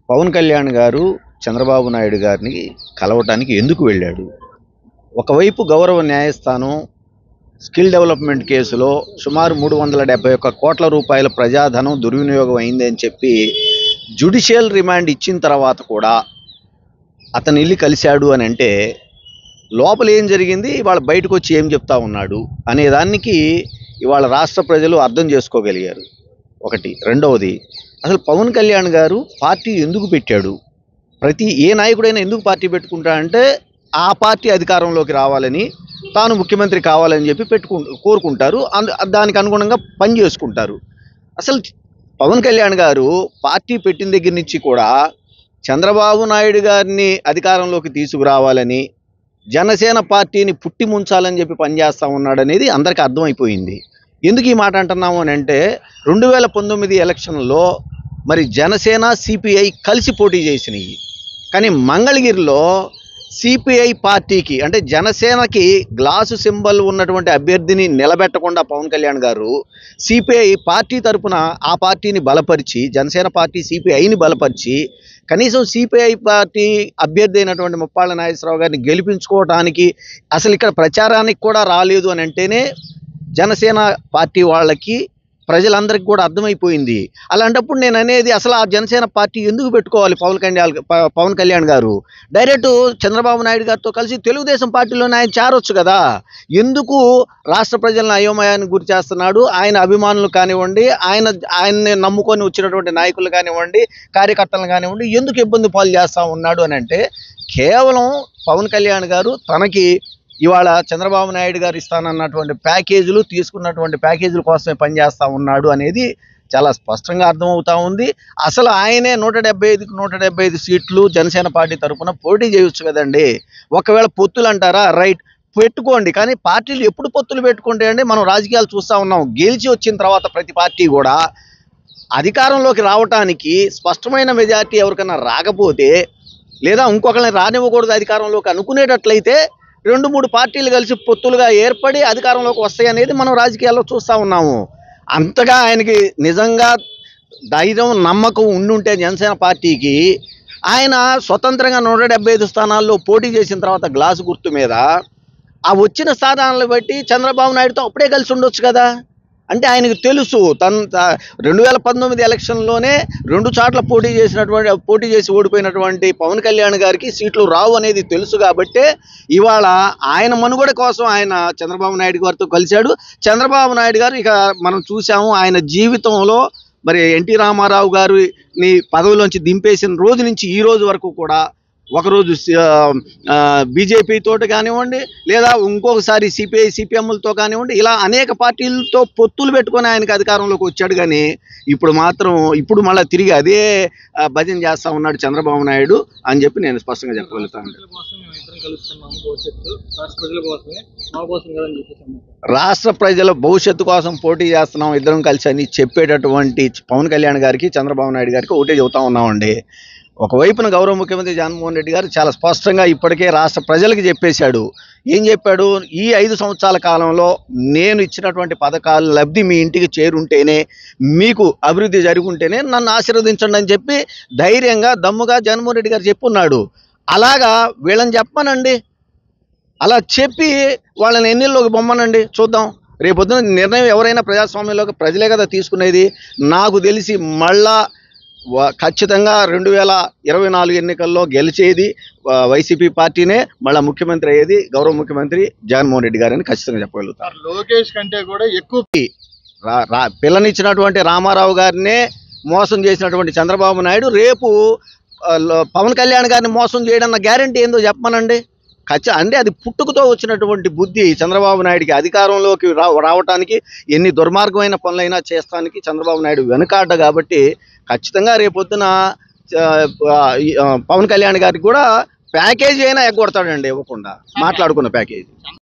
పవన్ కళ్యాణ్ గారు చంద్రబాబు నాయుడు గారిని కలవటానికి ఎందుకు వెళ్ళాడు ఒకవైపు గౌరవ న్యాయస్థానం స్కిల్ డెవలప్మెంట్ కేసులో సుమారు మూడు వందల డెబ్బై ఒక్క కోట్ల రూపాయల ప్రజాధనం దుర్వినియోగం అయింది అని చెప్పి జ్యుడిషియల్ రిమాండ్ ఇచ్చిన తర్వాత కూడా అతను వెళ్ళి కలిశాడు అని అంటే లోపల ఏం జరిగింది ఇవాళ బయటకు వచ్చి ఏం చెప్తా ఉన్నాడు అనే దానికి ఇవాళ రాష్ట్ర ప్రజలు అర్థం చేసుకోగలిగారు ఒకటి రెండవది అసలు పవన్ కళ్యాణ్ గారు పార్టీ ఎందుకు పెట్టాడు ప్రతి ఏ నాయకుడైనా ఎందుకు పార్టీ పెట్టుకుంటాడంటే ఆ పార్టీ అధికారంలోకి రావాలని తాను ముఖ్యమంత్రి కావాలని చెప్పి పెట్టుకు కోరుకుంటారు అందు దానికి అనుగుణంగా పని చేసుకుంటారు అసలు పవన్ కళ్యాణ్ గారు పార్టీ పెట్టిన దగ్గర నుంచి కూడా చంద్రబాబు నాయుడు గారిని అధికారంలోకి తీసుకురావాలని జనసేన పార్టీని పుట్టి ముంచాలని చెప్పి పనిచేస్తా ఉన్నాడు అనేది అందరికీ అర్థమైపోయింది ఎందుకు ఈ మాట అంటున్నాము అని అంటే రెండు వేల పంతొమ్మిది ఎలక్షన్లో మరి జనసేన సిపిఐ కలిసి పోటీ చేసినాయి కానీ మంగళగిరిలో సిపిఐ పార్టీకి అంటే జనసేనకి గ్లాసు సింబల్ ఉన్నటువంటి అభ్యర్థిని నిలబెట్టకుండా పవన్ కళ్యాణ్ గారు సిపిఐ పార్టీ తరపున ఆ పార్టీని బలపరిచి జనసేన పార్టీ సిపిఐని బలపరిచి కనీసం సిపిఐ పార్టీ అభ్యర్థి అయినటువంటి ముప్పాళ్ళ నాగేశ్వరరావు గారిని గెలిపించుకోవడానికి అసలు ఇక్కడ ప్రచారానికి కూడా రాలేదు అని అంటేనే జనసేన పార్టీ వాళ్ళకి ప్రజలందరికీ కూడా అర్థమైపోయింది అలాంటప్పుడు నేను అనేది అసలు ఆ జనసేన పార్టీ ఎందుకు పెట్టుకోవాలి పవన్ కళ్యాణ్ ప- పవన్ కళ్యాణ్ గారు డైరెక్ట్ చంద్రబాబు నాయుడు గారితో కలిసి తెలుగుదేశం పార్టీలోనే ఆయన చేరొచ్చు కదా ఎందుకు రాష్ట్ర ప్రజలను అయోమయానికి గురి చేస్తున్నాడు ఆయన అభిమానులు కానివ్వండి ఆయన ఆయన్ని నమ్ముకొని వచ్చినటువంటి నాయకులు కానివ్వండి కార్యకర్తలు కానివ్వండి ఎందుకు ఇబ్బంది పాలు చేస్తూ ఉన్నాడు అని అంటే కేవలం పవన్ కళ్యాణ్ గారు తనకి ఇవాళ చంద్రబాబు నాయుడు గారు ఇస్తానన్నటువంటి ప్యాకేజీలు తీసుకున్నటువంటి ప్యాకేజీల కోసమే పనిచేస్తూ ఉన్నాడు అనేది చాలా స్పష్టంగా అర్థమవుతా ఉంది అసలు ఆయనే నూట డెబ్బై ఐదుకి నూట డెబ్బై ఐదు సీట్లు జనసేన పార్టీ తరఫున పోటీ చేయొచ్చు కదండి ఒకవేళ పొత్తులు అంటారా రైట్ పెట్టుకోండి కానీ పార్టీలు ఎప్పుడు పొత్తులు పెట్టుకుంటే అండి మనం రాజకీయాలు చూస్తూ ఉన్నాం గెలిచి వచ్చిన తర్వాత ప్రతి పార్టీ కూడా అధికారంలోకి రావటానికి స్పష్టమైన మెజార్టీ ఎవరికైనా రాకపోతే లేదా ఇంకొకరిని రానివ్వకూడదు అధికారంలోకి అనుకునేటట్లయితే రెండు మూడు పార్టీలు కలిసి పొత్తులుగా ఏర్పడి అధికారంలోకి వస్తాయి అనేది మనం రాజకీయాల్లో చూస్తూ ఉన్నాము అంతగా ఆయనకి నిజంగా ధైర్యం నమ్మకం ఉండుంటే జనసేన పార్టీకి ఆయన స్వతంత్రంగా నూట డెబ్బై ఐదు స్థానాల్లో పోటీ చేసిన తర్వాత గ్లాసు గుర్తు మీద ఆ వచ్చిన స్థానాలను బట్టి చంద్రబాబు నాయుడుతో అప్పుడే కలిసి ఉండొచ్చు కదా అంటే ఆయనకు తెలుసు తను త- రెండు వేల పంతొమ్మిది ఎలక్షన్లోనే రెండు చోట్ల పోటీ చేసినటువంటి పోటీ చేసి ఓడిపోయినటువంటి పవన్ కళ్యాణ్ గారికి సీట్లు రావు అనేది తెలుసు కాబట్టే ఇవాళ ఆయన మనుగడ కోసం ఆయన చంద్రబాబు నాయుడు గారితో కలిశాడు చంద్రబాబు నాయుడు గారు ఇక మనం చూసాము ఆయన జీవితంలో మరి ఎన్టీ రామారావు గారిని పదవిలోంచి దింపేసిన రోజు నుంచి ఈ రోజు వరకు కూడా ఒకరోజు బీజేపీ తోటి కానివ్వండి లేదా ఇంకొకసారి సిపిఐ సిపిఎంలతో కానివ్వండి ఇలా అనేక పార్టీలతో పొత్తులు పెట్టుకొని ఆయనకి అధికారంలోకి వచ్చాడు కానీ ఇప్పుడు మాత్రం ఇప్పుడు మళ్ళీ తిరిగి అదే ఆ, భజన చేస్తా ఉన్నాడు చంద్రబాబు నాయుడు అని చెప్పి నేను స్పష్టంగా చెప్పగలుగుతాను ప్రజల కోసం మేము ఇద్దరం కలుస్తున్నాము భవిష్యత్తు రాష్ట్ర ప్రజల కోసమే మా కోసం కదని చెప్పేసి అన్నారు రాష్ట్ర ప్రజల భవిష్యత్తు కోసం పోటీ చేస్తున్నాం ఇద్దరం కలిసి అని చెప్పేటటువంటి పవన్ కళ్యాణ్ గారికి చంద్రబాబు నాయుడు గారికి ఒకటే చెబుతా ఉన్నామండి ఒకవైపున గౌరవ ముఖ్యమంత్రి జగన్మోహన్ రెడ్డి గారు చాలా స్పష్టంగా ఇప్పటికే రాష్ట్ర ప్రజలకు చెప్పేశాడు ఏం చెప్పాడు ఈ ఐదు సంవత్సరాల కాలంలో నేను ఇచ్చినటువంటి పథకాలు లబ్ధి మీ ఇంటికి చేరుంటేనే మీకు అభివృద్ధి జరుగుంటేనే నన్ను ఆశీర్వదించండి అని చెప్పి ధైర్యంగా దమ్ముగా జగన్మోహన్ రెడ్డి గారు చెప్పున్నాడు అలాగా వీళ్ళని చెప్పమనండి అలా చెప్పి వాళ్ళని ఎన్నిల్లోకి బొమ్మనండి చూద్దాం రేపొద్దున నిర్ణయం ఎవరైనా ప్రజాస్వామ్యంలోకి ప్రజలే కదా తీసుకునేది నాకు తెలిసి మళ్ళా వ- ఖచ్చితంగా రెండు వేల ఇరవై నాలుగు ఎన్నికల్లో గెలిచేది వ- వైసీపీ పార్టీనే మళ్ళా ముఖ్యమంత్రి అయ్యేది గౌరవ ముఖ్యమంత్రి జగన్మోహన్ రెడ్డి గారని ఖచ్చితంగా చెప్పగలుగుతారు సార్ లోకేష్ కంటే కూడా ఎక్కువ రా రా పిల్లనిచ్చినటువంటి రామారావు గారినే మోసం చేసినటువంటి చంద్రబాబు నాయుడు రేపు ఆ, లో- పవన్ కళ్యాణ్ గారిని మోసం చేయడన్న గ్యారంటీ ఏందో చెప్పమనండి ఖచ్చ అంటే అది పుట్టుకతో వచ్చినటువంటి బుద్ధి చంద్రబాబు నాయుడికి అధికారంలోకి రా రావటానికి ఎన్ని దుర్మార్గమైన పనులైనా చేస్తానికి చంద్రబాబు నాయుడు వెనుకాడ్డ కాబట్టి ఖచ్చితంగా రేపొద్దున ఆ, ఈ, ఆ, పవన్ కళ్యాణ్ గారికి కూడా ప్యాకేజీ అయినా ఎగ్గొడతాడండి ఇవ్వకుండా మాట్లాడుకున్న ప్యాకేజీ